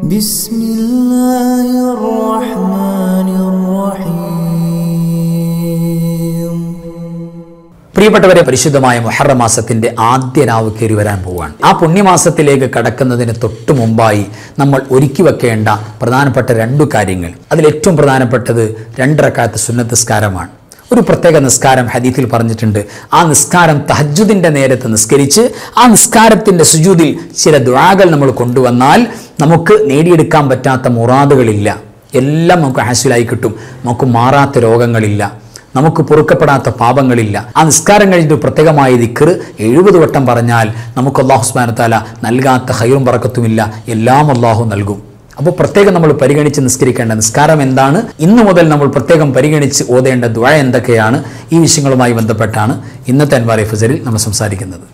بسم الله الرحمن الرحيم പ്രിയപ്പെട്ടവരെ പരിശുദ്ധമായ മുഹറം മാസത്തിന്റെ ആദ്യ രാവ് കയറി വരാൻ പോവുകയാണ് ആ പുണ്യമാസത്തിലേക്ക് കടക്കുന്നതിന് തൊട്ടു മുമ്പായി നമ്മൾ ഒരുക്കി വെക്കേണ്ട പ്രധാനപ്പെട്ട രണ്ടു കാര്യങ്ങൾ അതിൽ ഏറ്റവും പ്രധാനപ്പെട്ടത് രണ്ടരക്കാലത്ത് സുന്നത്തസ്കാരമാണ് ഒരു പ്രത്യേക നിസ്കാരം ഹദീത്തിൽ പറഞ്ഞിട്ടുണ്ട് ആ നിസ്കാരം തഹജുദിന്റെ നേരത്ത് നിസ്കരിച്ച് ആ നിസ്കാരത്തിന്റെ സുജൂദിൽ ചില ദുആകൾ നമ്മൾ കൊണ്ടുവന്നാൽ നമുക്ക് നേടിയെടുക്കാൻ പറ്റാത്ത മുറാദുകളില്ല എല്ലാം നമുക്ക് ഹാസിലായി കിട്ടും നമുക്ക് മാറാത്ത രോഗങ്ങളില്ല നമുക്ക് പൊറുക്കപ്പെടാത്ത പാപങ്ങളില്ല ആ നിസ്കാരം കഴിഞ്ഞിട്ട് പ്രത്യേകമായ ദിക്കർ എഴുപത് വട്ടം പറഞ്ഞാൽ നമുക്ക് അള്ളാഹു സ്മാനത്താല നൽകാത്ത ഹൈറും പറക്കത്തുമില്ല എല്ലാം അള്ളാഹു നൽകും അപ്പോൾ പ്രത്യേകം നമ്മൾ പരിഗണിച്ച് നിസ്കരിക്കേണ്ട നിസ്കാരം എന്താണ് ഇന്നു മുതൽ നമ്മൾ പ്രത്യേകം പരിഗണിച്ച് ഓതേണ്ട ദ്വയ എന്തൊക്കെയാണ് ഈ വിഷയങ്ങളുമായി ബന്ധപ്പെട്ടാണ് ഇന്നത്തെ അൻവാറി ഫസലിൽ നമ്മൾ സംസാരിക്കുന്നത്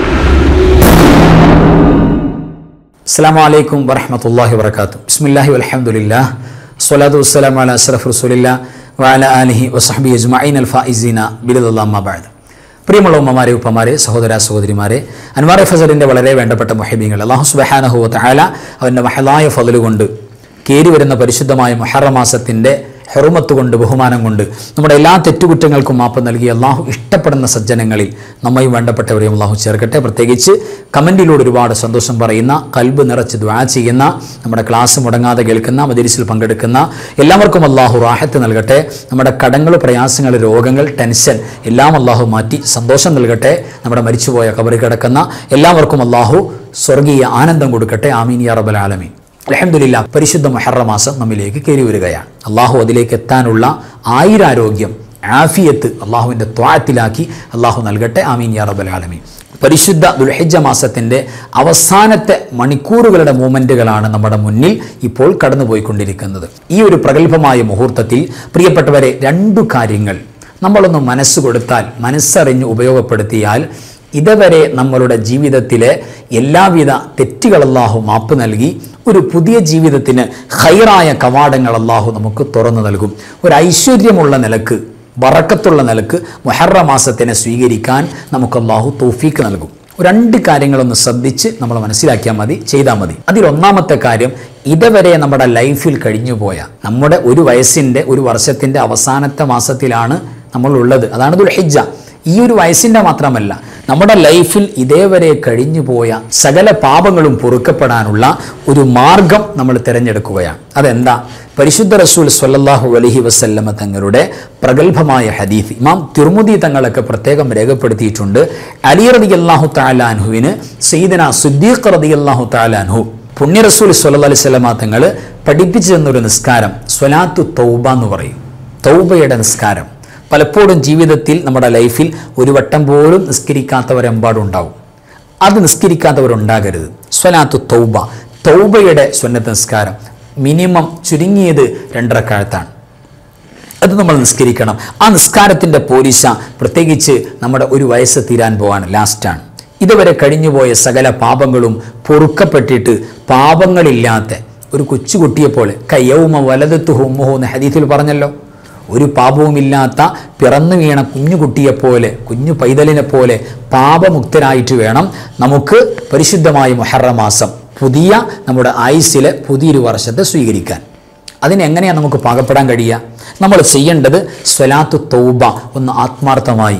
അസ്സാം വലൈക്കും വറഹമത്തല്ലാഹി വർക്കാത്തു ബിസ്മില്ലാഹി വലഹമുല്ലാ സ്വലാത്തു വസ്സലാം അല അഷ്റഫ് റസൂലില്ല വാല അലിഹി വസഹബി അജ്മൈൻ അൽ ഫായിസീന ബിലദല്ലാബാദ് പ്രിയമുള്ള ഉമ്മമാരെ ഉപ്പമാരെ സഹോദര സഹോദരിമാരെ അൻവാറെ ഫസലിൻ്റെ വളരെ വേണ്ടപ്പെട്ട മൊഹബീങ്ങൾ അള്ളാഹു സുബഹാനഹു തആല അവൻ്റെ മഹലായ ഫതല് കൊണ്ട് കയറി വരുന്ന പരിശുദ്ധമായ മൊഹറമാസത്തിൻ്റെ ഹെറുമത്ത് കൊണ്ട് ബഹുമാനം കൊണ്ട് നമ്മുടെ എല്ലാ തെറ്റുകുറ്റങ്ങൾക്കും മാപ്പ് നൽകി അള്ളാഹു ഇഷ്ടപ്പെടുന്ന സജ്ജനങ്ങളിൽ നമ്മയും വേണ്ടപ്പെട്ടവരെയും അള്ളാഹു ചേർക്കട്ടെ പ്രത്യേകിച്ച് കമൻറ്റിലൂടെ ഒരുപാട് സന്തോഷം പറയുന്ന കൽബ് നിറച്ച് ദ്വാ ചെയ്യുന്ന നമ്മുടെ ക്ലാസ് മുടങ്ങാതെ കേൾക്കുന്ന മജലിസിൽ പങ്കെടുക്കുന്ന എല്ലാവർക്കും അള്ളാഹു റാഹത്ത് നൽകട്ടെ നമ്മുടെ കടങ്ങൾ പ്രയാസങ്ങൾ രോഗങ്ങൾ ടെൻഷൻ എല്ലാം അള്ളാഹു മാറ്റി സന്തോഷം നൽകട്ടെ നമ്മുടെ മരിച്ചുപോയ കബറി കിടക്കുന്ന എല്ലാവർക്കും അള്ളാഹു സ്വർഗീയ ആനന്ദം കൊടുക്കട്ടെ ആമീൻ യാ റബ്ബൽ ആലമീൻ അലഹമില്ല പരിശുദ്ധ മഹറമാസം നമ്മിലേക്ക് കയറി വരികയാണ് അള്ളാഹു അതിലേക്ക് എത്താനുള്ള ആയിരാരോഗ്യം ആഫിയത്ത് അള്ളാഹുവിൻ്റെ ത്വാഴത്തിലാക്കി അള്ളാഹു നൽകട്ടെ ആമീൻ യാ റബ്ബൽ ആലമീൻ പരിശുദ്ധ ദുൽഹിജ മാസത്തിൻ്റെ അവസാനത്തെ മണിക്കൂറുകളുടെ മൂമെൻറ്റുകളാണ് നമ്മുടെ മുന്നിൽ ഇപ്പോൾ കടന്നുപോയിക്കൊണ്ടിരിക്കുന്നത് ഈ ഒരു പ്രഗത്ഭമായ മുഹൂർത്തത്തിൽ പ്രിയപ്പെട്ടവരെ രണ്ടു കാര്യങ്ങൾ നമ്മളൊന്ന് മനസ്സ് കൊടുത്താൽ മനസ്സറിഞ്ഞ് ഉപയോഗപ്പെടുത്തിയാൽ ഇതുവരെ നമ്മളുടെ ജീവിതത്തിലെ എല്ലാവിധ തെറ്റുകൾ അല്ലാഹു മാപ്പ് നൽകി ഒരു പുതിയ ജീവിതത്തിന് ഹൈറായ കവാടങ്ങൾ അല്ലാഹു നമുക്ക് തുറന്നു നൽകും ഒരു ഐശ്വര്യമുള്ള നിലക്ക് വറക്കത്തുള്ള നിലക്ക് മുഹറ മാസത്തിനെ സ്വീകരിക്കാൻ നമുക്ക് അല്ലാഹു തോഫീക്ക് നൽകും രണ്ട് കാര്യങ്ങളൊന്ന് ശ്രദ്ധിച്ച് നമ്മൾ മനസ്സിലാക്കിയാൽ മതി ചെയ്താൽ മതി അതിൽ ഒന്നാമത്തെ കാര്യം ഇതുവരെ നമ്മുടെ ലൈഫിൽ കഴിഞ്ഞുപോയ നമ്മുടെ ഒരു വയസ്സിൻ്റെ ഒരു വർഷത്തിൻ്റെ അവസാനത്തെ മാസത്തിലാണ് നമ്മൾ ഉള്ളത് അതാണ് ദുൽഹിജ്ജ ഈ ഒരു വയസ്സിൻ്റെ മാത്രമല്ല നമ്മുടെ ലൈഫിൽ ഇതേവരെ കഴിഞ്ഞു പോയ സകല പാപങ്ങളും പൊറുക്കപ്പെടാനുള്ള ഒരു മാർഗം നമ്മൾ തിരഞ്ഞെടുക്കുകയാണ് അതെന്താ പരിശുദ്ധ റസൂൽ സ്വല്ലല്ലാഹു അലൈഹി വസല്ലമ തങ്ങളുടെ പ്രഗത്ഭമായ ഹദീഫ് ഇമാം തിർമുദി തങ്ങളൊക്കെ പ്രത്യേകം രേഖപ്പെടുത്തിയിട്ടുണ്ട് അലി റതി അള്ളാഹു താലാൻഹുവിന് സയ്യിദന സുദ്ദീഖ് റതി അള്ളാഹു താലാൻഹു പുണ്യ റസൂൽ സ്വല്ലല്ലാഹു അലൈഹി വസല്ലമ തങ്ങൾ പഠിപ്പിച്ചു തന്നൊരു നിസ്കാരം സ്വലാത്തു തൗബ എന്ന് പറയും തൗബയുടെ നിസ്കാരം പലപ്പോഴും ജീവിതത്തിൽ നമ്മുടെ ലൈഫിൽ ഒരു വട്ടം പോലും നിസ്കരിക്കാത്തവരെമ്പാടുണ്ടാവും അത് നിസ്കരിക്കാത്തവരുണ്ടാകരുത് സ്വലാത്തു തൗബ തൗബയുടെ സ്വന്നത്ത് നിസ്കാരം മിനിമം ചുരുങ്ങിയത് രണ്ടരക്കാലത്താണ് അത് നമ്മൾ നിസ്കരിക്കണം ആ നിസ്കാരത്തിൻ്റെ പോലീശ പ്രത്യേകിച്ച് നമ്മുടെ ഒരു വയസ്സ് തീരാൻ പോവാണ് ലാസ്റ്റാണ് ഇതുവരെ കഴിഞ്ഞുപോയ സകല പാപങ്ങളും പൊറുക്കപ്പെട്ടിട്ട് പാപങ്ങളില്ലാത്ത ഒരു കൊച്ചുകുട്ടിയെ പോലെ കയ്യവുമ വലതത്തു ഹുമ്മുഹു എന്ന് ഹദീത്തിൽ പറഞ്ഞല്ലോ ഒരു പാപവുമില്ലാത്ത പിറന്നു വീണ കുഞ്ഞുകുട്ടിയെപ്പോലെ കുഞ്ഞു പൈതലിനെ പോലെ പാപമുക്തരായിട്ട് വേണം നമുക്ക് പരിശുദ്ധമായ മുഹറമാസം പുതിയ നമ്മുടെ ആയുസ്സിലെ പുതിയൊരു വർഷത്തെ സ്വീകരിക്കാൻ അതിനെങ്ങനെയാണ് നമുക്ക് പാകപ്പെടാൻ കഴിയുക നമ്മൾ ചെയ്യേണ്ടത് സ്വലാത്തു തൗബ ഒന്ന് ആത്മാർത്ഥമായി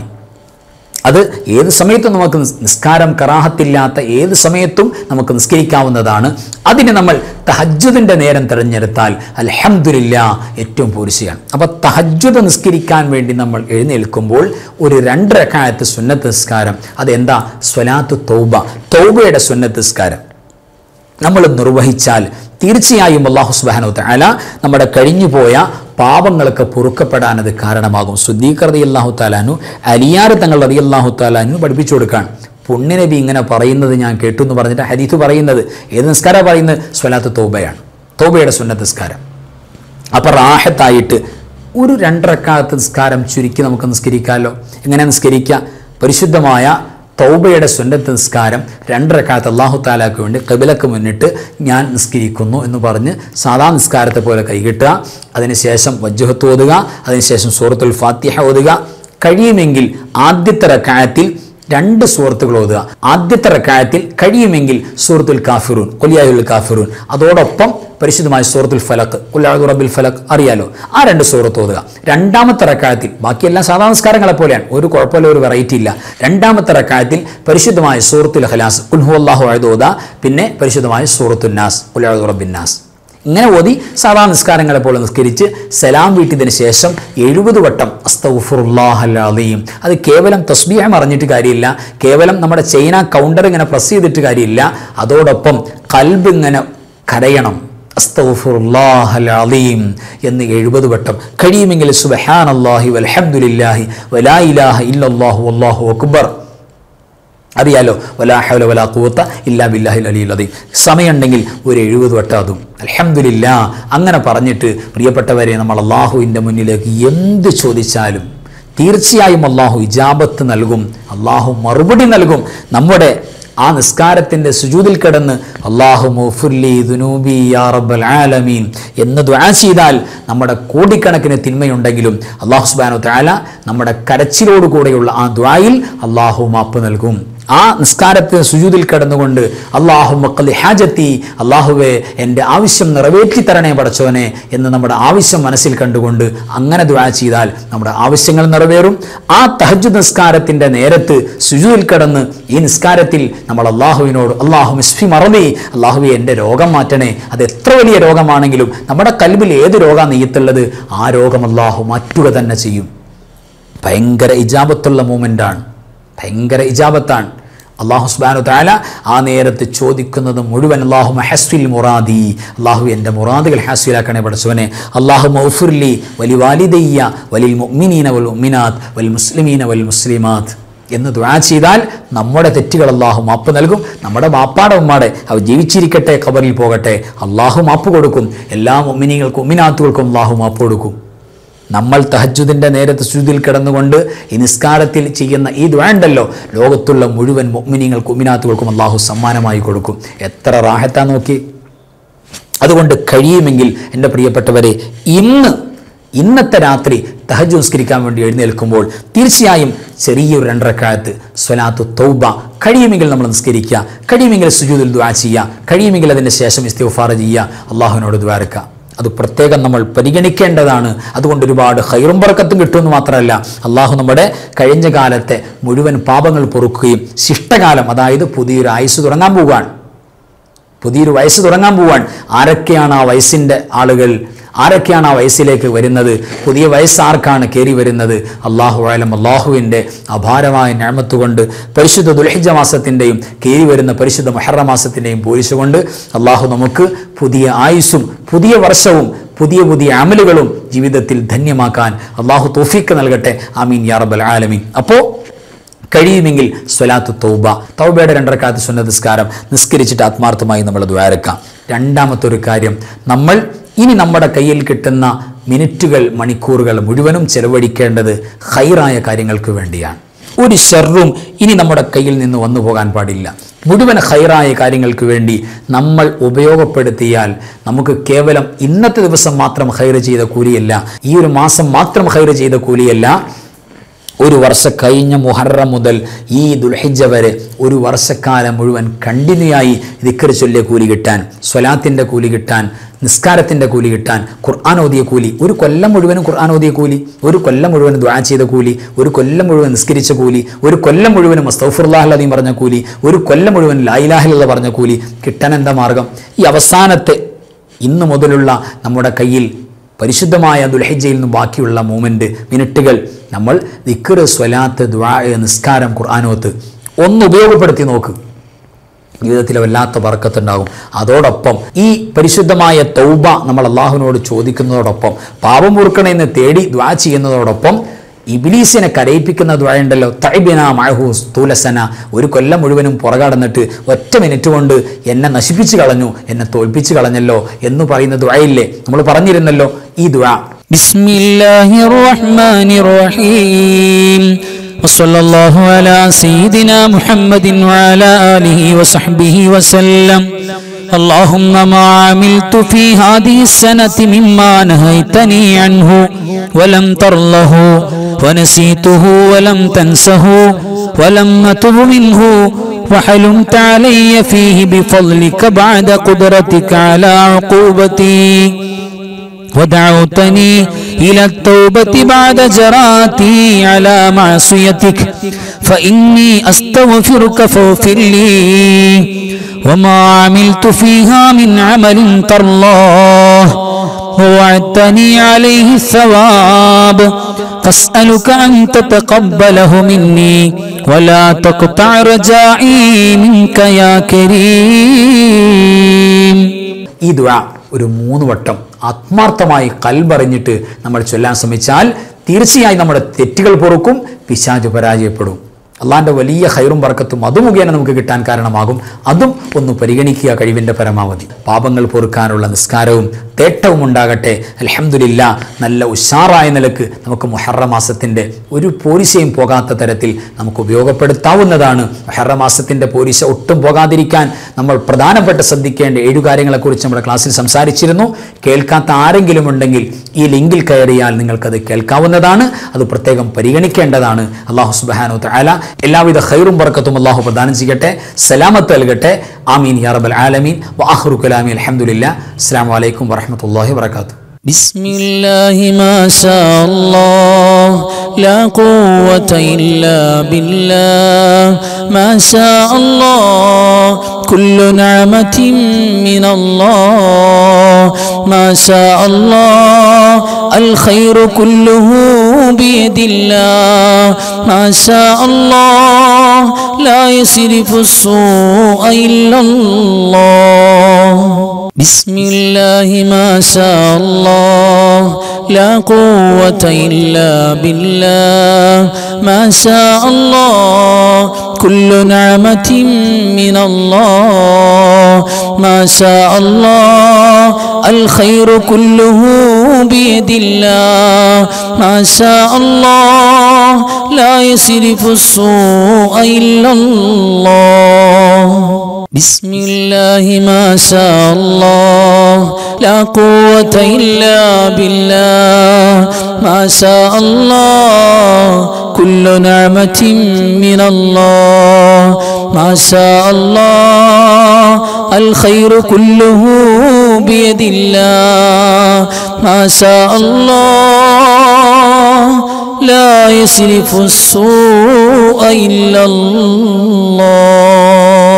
അത് ഏത് സമയത്തും നമുക്ക് നിസ്- നിസ്കാരം കറാഹത്തില്ലാത്ത ഏത് സമയത്തും നമുക്ക് നിസ്കരിക്കാവുന്നതാണ് അതിന് നമ്മൾ തഹജ്ജുദിൻ്റെ നേരം തിരഞ്ഞെടുത്താൽ അൽഹംദുലില്ല ഏറ്റവും പൂരിശയാണ് അപ്പോൾ തഹജ്ജുദ് നിസ്കരിക്കാൻ വേണ്ടി നമ്മൾ എഴുന്നേൽക്കുമ്പോൾ ഒരു രണ്ട് റക്കായത്ത് സുന്നത്ത് നിസ്കാരം അതെന്താ സ്വലാത്തു തൗബ തൗബയുടെ സുന്നത്ത് നിസ്കാരം നമ്മൾ നിർവഹിച്ചാൽ തീർച്ചയായും അള്ളാഹു സുബാനോ തആല നമ്മുടെ കഴിഞ്ഞുപോയ പാപങ്ങളൊക്കെ പൊറുക്കപ്പെടാൻ അത് കാരണമാകും സുദ്ദീഖ് റതി അള്ളാഹു താലാനു അലിയാർ തങ്ങൾ റതി അള്ളാഹു താലാനു പഠിപ്പിച്ചു കൊടുക്കാൻ പുണ്യനബി ഇങ്ങനെ പറയുന്നത് ഞാൻ കേട്ടു എന്ന് പറഞ്ഞിട്ട് ഹദീത്ത് പറയുന്നത് ഏത് നിസ്കാരം പറയുന്നത് സ്വലാത്ത് തോബയാണ് തോബയുടെ സുന്നത്ത് നിസ്കാരം അപ്പോൾ റാഹത്തായിട്ട് ഒരു രണ്ടരക്കാലത്ത് നിസ്കാരം ചുരുക്കി നമുക്ക് നിസ്കരിക്കാമല്ലോ എങ്ങനെ നിസ്കരിക്കുക പരിശുദ്ധമായ തൗബയുടെ സുന്നത്ത് നിസ്കാരം രണ്ടരക്കാലത്ത് അള്ളാഹു താലാക്ക് വേണ്ടി കബിലക്ക് മുന്നിട്ട് ഞാൻ നിസ്കരിക്കുന്നു എന്ന് പറഞ്ഞ് സാധാ നിസ്കാരത്തെ പോലെ കൈകിട്ടുക അതിനുശേഷം വജ്ജഹത്ത് ഓതുക അതിനുശേഷം സൂറത്തുൽ ഫാത്തിഹ ഓതുക കഴിയുമെങ്കിൽ ആദ്യത്തെ റക്കായത്തിൽ രണ്ട് സൂറത്തുകൾ ഓതുക ആദ്യത്തെ റക്കായത്തിൽ കഴിയുമെങ്കിൽ സൂറത്തുൽ കാഫിറൂൻ കൊലിയായുൽ കാഫിറൂൻ അതോടൊപ്പം പരിശുദ്ധമായ സൂറത്തുൽ ഫലക്ക് കുല്ലാഹു റബ്ബിൽ ഫലക്ക് അറിയാലോ ആ രണ്ട് സൂറത്ത് ഓതുക രണ്ടാമത്തെ റക്കായത്തിൽ ബാക്കിയെല്ലാം സാധാരണ നമസ്കാരങ്ങളെ പോലെയാണ് ഒരു കുഴപ്പമില്ല ഒരു വെറൈറ്റി ഇല്ല രണ്ടാമത്തെ റക്കായത്തിൽ പരിശുദ്ധമായ സൂറത്തുൽ ഹലാസ് കുൽഹു അള്ളാഹു അഴുത് ഓതുക പിന്നെ പരിശുദ്ധമായ സൂറത്തുൽ നാസ് കുല്ലാഹു റബ്ബിൻ നാസ് ഇങ്ങനെ ഓതി സാധാരണ നിസ്കാരങ്ങളെ പോലെ നിസ്കരിച്ച് സലാം വീട്ടിയതിന് ശേഷം എഴുപത് വട്ടം അസ്തഫുറുല്ലാഹലീം അത് കേവലം തസ്ബീഹം അറിഞ്ഞിട്ട് കാര്യമില്ല കേവലം നമ്മുടെ ചൈന കൗണ്ടർ ഇങ്ങനെ പ്രസ് ചെയ്തിട്ട് കാര്യമില്ല അതോടൊപ്പം കൽബ് ഇങ്ങനെ കരയണം അസ്തഫുറുല്ലാഹലീം എന്ന് എഴുപത് വട്ടം കഴിയുമെങ്കിൽ സുബഹാനല്ലാഹി വൽഹംദുലില്ലാഹി വലാ ഇലാഹ ഇല്ലല്ലാഹു വല്ലാഹു അക്ബർ അറിയാലോ വലാ ഹൗല വലാ ഖുവത്ത ഇല്ലാ ബില്ലാഹിൽ അലിയിൽ അദീം സമയമുണ്ടെങ്കിൽ ഒരു എഴുപത് വട്ടം അതും അൽഹംദുലില്ലാ അങ്ങനെ പറഞ്ഞിട്ട് പ്രിയപ്പെട്ടവരെ നമ്മൾ അള്ളാഹുവിൻ്റെ മുന്നിലേക്ക് എന്ത് ചോദിച്ചാലും തീർച്ചയായും അള്ളാഹു ഇജാബത്ത് നൽകും അള്ളാഹു മറുപടി നൽകും നമ്മുടെ ആ നിസ്കാരത്തിൻ്റെ സുജൂതിൽ കിടന്ന് അള്ളാഹു മുഫുല്ലി ദുനൂബി യാ റബ്ബൽ ആലമീൻ എന്ന് ദുആ ചെയ്താൽ നമ്മുടെ കോടിക്കണക്കിന് തിന്മയുണ്ടെങ്കിലും അള്ളാഹു സുബാനു താല നമ്മുടെ കരച്ചിലോടുകൂടെയുള്ള ആ ദ്വായിൽ അള്ളാഹു മാപ്പ് നൽകും ആ നിസ്കാരത്തിന് സുജൂതിൽ കിടന്നുകൊണ്ട് അള്ളാഹു മക്കളി ഹാജത്തി അള്ളാഹുവെ എൻ്റെ ആവശ്യം നിറവേറ്റി തരണേ പടച്ചോനെ എന്ന് നമ്മുടെ ആവശ്യം മനസ്സിൽ കണ്ടുകൊണ്ട് അങ്ങനെ ദ്വാ ചെയ്താൽ നമ്മുടെ ആവശ്യങ്ങൾ നിറവേറും ആ തഹജ് നിസ്കാരത്തിൻ്റെ നേരത്ത് സുജൂതിൽ കിടന്ന് ഈ നിസ്കാരത്തിൽ നമ്മൾ അള്ളാഹുവിനോട് അള്ളാഹു മിസ്ഫി മറവി അള്ളാഹുവെ എൻ്റെ രോഗം മാറ്റണേ അത് എത്ര വലിയ രോഗമാണെങ്കിലും നമ്മുടെ കൽബിൽ ഏത് രോഗമാണ് നെയ്യത്തുള്ളത് ആ രോഗം അള്ളാഹു മാറ്റുക തന്നെ ചെയ്യും ഭയങ്കര ഇജാബത്തുള്ള മൂമെൻ്റാണ് ഭയങ്കര ഇജാബത്താണ് അള്ളാഹു സുബാനു താല ആ നേരത്ത് ചോദിക്കുന്നത് മുഴുവൻ അള്ളാഹു ഹസ്വിൽ മുറാദി അള്ളാഹു എൻ്റെ മുറാദുകൾ ഹാസ്വിലാക്കണേ പഠിച്ചവനെ അള്ളാഹു മൗഫുർലി വലി വാലിദയ്യ വലിൽ മുഅ്മിനീന വൽ മുഅ്മിനാത്ത് വൽ മുസ്ലിമീന വൽ മുസ്ലിമാത്ത് എന്ന് ദുആ ചെയ്താൽ നമ്മുടെ തെറ്റുകൾ അള്ളാഹു മാപ്പ് നൽകും നമ്മുടെ മാപ്പാടെ ഉമ്മാടെ അവർ ജീവിച്ചിരിക്കട്ടെ ഖബറിൽ പോകട്ടെ അള്ളാഹു മാപ്പ് കൊടുക്കും എല്ലാ മുഅ്മിനീങ്ങൾക്കും ഉമ്മിനാത്തുകൾക്കും അള്ളാഹു മാപ്പ് കൊടുക്കും നമ്മൾ തഹജുദിൻ്റെ നേരത്തെ സുജുദിൽ കിടന്നുകൊണ്ട് ഈ നിസ്കാരത്തിൽ ചെയ്യുന്ന ഈ ദ്വാണ്ടല്ലോ ലോകത്തുള്ള മുഴുവൻ മുഅ്മിനീങ്ങൾക്കും ഉമ്മിനാത്തുകൾക്കും അള്ളാഹു സമ്മാനമായി കൊടുക്കും എത്ര റാഹത്താ നോക്കി അതുകൊണ്ട് കഴിയുമെങ്കിൽ എൻ്റെ പ്രിയപ്പെട്ടവരെ ഇന്ന് ഇന്നത്തെ രാത്രി തഹജ് നിസ്കരിക്കാൻ വേണ്ടി എഴുന്നേൽക്കുമ്പോൾ തീർച്ചയായും ചെറിയൊരു രണ്ടരക്കാലത്ത് സ്വലാത്തു തൗബ കഴിയുമെങ്കിൽ നമ്മൾ നിസ്കരിക്കുക കഴിയുമെങ്കിൽ സുജൂദിൽ ദ്വാ ചെയ്യുക കഴിയുമെങ്കിൽ അതിൻ്റെ ശേഷം ഇസ്തിഫാർ ചെയ്യുക അള്ളാഹുവിനോട് ദ്വാരക്കുക അത് പ്രത്യേകം നമ്മൾ പരിഗണിക്കേണ്ടതാണ് അതുകൊണ്ട് ഒരുപാട് ഹൈറും പറക്കത്തും കിട്ടുമെന്ന് മാത്രമല്ല അള്ളാഹു നമ്മുടെ കഴിഞ്ഞ കാലത്തെ മുഴുവൻ പാപങ്ങൾ പൊറുക്കുകയും ശിഷ്ടകാലം അതായത് പുതിയൊരു ആയുസ് തുടങ്ങാൻ പോവുകയാണ് പുതിയൊരു വയസ്സ് തുടങ്ങാൻ പോവാൻ ആരൊക്കെയാണ് ആ വയസ്സിൻ്റെ ആളുകൾ ആരൊക്കെയാണ് ആ വയസ്സിലേക്ക് വരുന്നത് പുതിയ വയസ്സ് ആർക്കാണ് കയറി വരുന്നത് അള്ളാഹു ആലം അള്ളാഹുവിൻ്റെ അപാരമായ ഞാമത്ത് കൊണ്ട് പരിശുദ്ധ ദുൽഹിജ മാസത്തിൻ്റെയും കയറി വരുന്ന പരിശുദ്ധ മഹറ മാസത്തിൻ്റെയും പോരിച്ചുകൊണ്ട് അള്ളാഹു നമുക്ക് പുതിയ ആയുസ്സും പുതിയ വർഷവും പുതിയ പുതിയ അമലുകളും ജീവിതത്തിൽ ധന്യമാക്കാൻ അള്ളാഹു തോഫീക്ക് നൽകട്ടെ ആമീൻ യാ റബ്ബൽ ആലമീൻ അപ്പോൾ കഴിയുമെങ്കിൽ സ്വലാത്തു തൗബ തൗബയുടെ രണ്ടരക്കാലത്ത് സുന്ന നിസ്കാരം നിസ്കരിച്ചിട്ട് ആത്മാർത്ഥമായി നമ്മൾ ദ്വാരക്കാം രണ്ടാമത്തെ ഒരു കാര്യം നമ്മൾ ഇനി നമ്മുടെ കയ്യിൽ കിട്ടുന്ന മിനിറ്റുകൾ മണിക്കൂറുകൾ മുഴുവനും ചെലവഴിക്കേണ്ടത് ഹൈറായ കാര്യങ്ങൾക്ക് വേണ്ടിയാണ് ഒരു ഷെറും ഇനി നമ്മുടെ കയ്യിൽ നിന്ന് വന്നു പോകാൻ പാടില്ല മുഴുവൻ ഹൈറായ കാര്യങ്ങൾക്ക് വേണ്ടി നമ്മൾ ഉപയോഗപ്പെടുത്തിയാൽ നമുക്ക് കേവലം ഇന്നത്തെ ദിവസം മാത്രം ഹൈർ ചെയ്ത കൂലിയല്ല ഈ ഒരു മാസം മാത്രം ഹൈർ ചെയ്ത കൂലിയല്ല ഒരു വർഷം കഴിഞ്ഞ മുഹറം മുതൽ ഈ ദുൽഹിജ വരെ ഒരു വർഷക്കാലം മുഴുവൻ കണ്ടിന്യൂ ആയി ദിക്കർ ചൊല്ലിയ കൂലി കിട്ടാൻ സ്വലാത്തിൻ്റെ കൂലി കിട്ടാൻ നിസ്കാരത്തിൻ്റെ കൂലി കിട്ടാൻ ഖുർആൻ ഓതിയ കൂലി ഒരു കൊല്ലം മുഴുവനും ഖുർആൻ ഓതിയ കൂലി ഒരു കൊല്ലം മുഴുവനും ദ്വാ ചെയ്ത കൂലി ഒരു കൊല്ലം മുഴുവൻ നിസ്കരിച്ച കൂലി ഒരു കൊല്ലം മുഴുവനും അസ്തഫുർലാഹ്ലീം പറഞ്ഞ കൂലി ഒരു കൊല്ലം മുഴുവൻ ലായിലാഹിലുള്ള പറഞ്ഞ കൂലി കിട്ടാൻ എന്താ മാർഗം ഈ അവസാനത്തെ ഇന്ന് മുതലുള്ള നമ്മുടെ കയ്യിൽ പരിശുദ്ധമായ ദുൽഹിജയിൽ നിന്നും ബാക്കിയുള്ള മൂമെൻറ്റ് മിനിറ്റുകൾ നമ്മൾ ദിക്കറ് സ്വലാത്ത് ദ്വാ നിസ്കാരം ഖുർആാനോത്ത് ഒന്ന് ഉപയോഗപ്പെടുത്തി നോക്ക് ജീവിതത്തിൽ വല്ലാത്ത വർക്കത്തുണ്ടാകും അതോടൊപ്പം ഈ പരിശുദ്ധമായ തൗബ നമ്മൾ അള്ളാഹുവിനോട് ചോദിക്കുന്നതോടൊപ്പം പാപം പൊറുക്കണേ എന്ന് തേടി ദ്വാ ചെയ്യുന്നതോടൊപ്പം ഇബിലീസിനെ കരയിപ്പിക്കുന്ന ദ്വായുണ്ടല്ലോ തൈബിന മഴഹു സ്ഥൂലസന ഒരു കൊല്ലം മുഴുവനും പുറകടന്നിട്ട് ഒറ്റ മിനിറ്റ് കൊണ്ട് എന്നെ നശിപ്പിച്ചു കളഞ്ഞു എന്നെ തോൽപ്പിച്ചു കളഞ്ഞല്ലോ എന്ന് പറയുന്ന ദ്വായില്ലേ നമ്മൾ പറഞ്ഞിരുന്നല്ലോ ഈ ദ്വാ بسم الله الرحمن الرحيم وصلى الله على سيدنا محمد وعلى آله وصحبه وسلم اللهم ما عملت في هذه السنة مما نهيتني عنه ولم ترله ونسيته ولم تنسه ولم أتب منه وحلمت علي فيه بفضلك بعد قدرتك على عقوبتي ودعوتني إلى التوبة بعد جراتي على معصيتك فإني أستغفرك فاغفر لي وما عملت فيها من عمل ترضاه ووعدتني عليه الثواب فاسألك أن تتقبله مني ولا تقطع رجائي منك يا كريم ഈ ദുആ ഒരു മൂന്ന് വട്ടം ആത്മാർത്ഥമായി കൽബറിഞ്ഞിട്ട് നമ്മൾ ചൊല്ലാൻ ശ്രമിച്ചാൽ തീർച്ചയായും നമ്മുടെ തെറ്റുകൾ പൊറുക്കും പിശാജ് പരാജയപ്പെടും അള്ളാന്റെ വലിയ ഹൈറും ബർക്കത്തും അത് മുഖേന നമുക്ക് കിട്ടാൻ കാരണമാകും അതും ഒന്ന് പരിഗണിക്കുക കഴിവിൻ്റെ പരമാവധി പാപങ്ങൾ പൊറുക്കാനുള്ള നിസ്കാരവും തേട്ടവും ഉണ്ടാകട്ടെ അലഹമുല്ല നല്ല ഉഷാറായ നിലക്ക് നമുക്ക് മുഹറ മാസത്തിൻ്റെ ഒരു പോരിശയും പോകാത്ത തരത്തിൽ നമുക്ക് ഉപയോഗപ്പെടുത്താവുന്നതാണ് മുഹറ മാസത്തിൻ്റെ പോരിശ ഒട്ടും പോകാതിരിക്കാൻ നമ്മൾ പ്രധാനപ്പെട്ട ശ്രദ്ധിക്കേണ്ട ഏഴു കാര്യങ്ങളെക്കുറിച്ച് നമ്മുടെ ക്ലാസ്സിൽ സംസാരിച്ചിരുന്നു കേൾക്കാത്ത ആരെങ്കിലും ഉണ്ടെങ്കിൽ ഈ ലിങ്കിൽ കയറിയാൽ നിങ്ങൾക്കത് കേൾക്കാവുന്നതാണ് അത് പ്രത്യേകം പരിഗണിക്കേണ്ടതാണ് അള്ളാഹു സുബാനു തആല എല്ലാവിധ ഖൈറും ബർക്കത്തും അള്ളാഹു പ്രദാനം ചെയ്യട്ടെ സലാമത്ത് നൽകട്ടെ ആമീൻ യാ റബ്ബൽ ആലമീൻ വആഖിറു കലാമി അൽഹംദുലില്ലാ അസ്സലാമു അലൈക്കും വറഹ്മത്തുള്ളാഹി വബറകാതുഹു بسم الله ما شاء الله لا قوة إلا بالله ما شاء الله كل نعمة من الله ما شاء الله الخير كله بيد الله ما شاء الله لا يصرف السوء إلا الله بسم الله ما شاء الله لا قوة إلا بالله ما شاء الله كل نعمة من الله ما شاء الله الخير كله بيد الله ما شاء الله لا يصرف السوء إلا الله بسم الله ما شاء الله لا قوة إلا بالله ما شاء الله كل نعمة من الله ما شاء الله الخير كله بيد الله ما شاء الله لا يصرف السوء إلا الله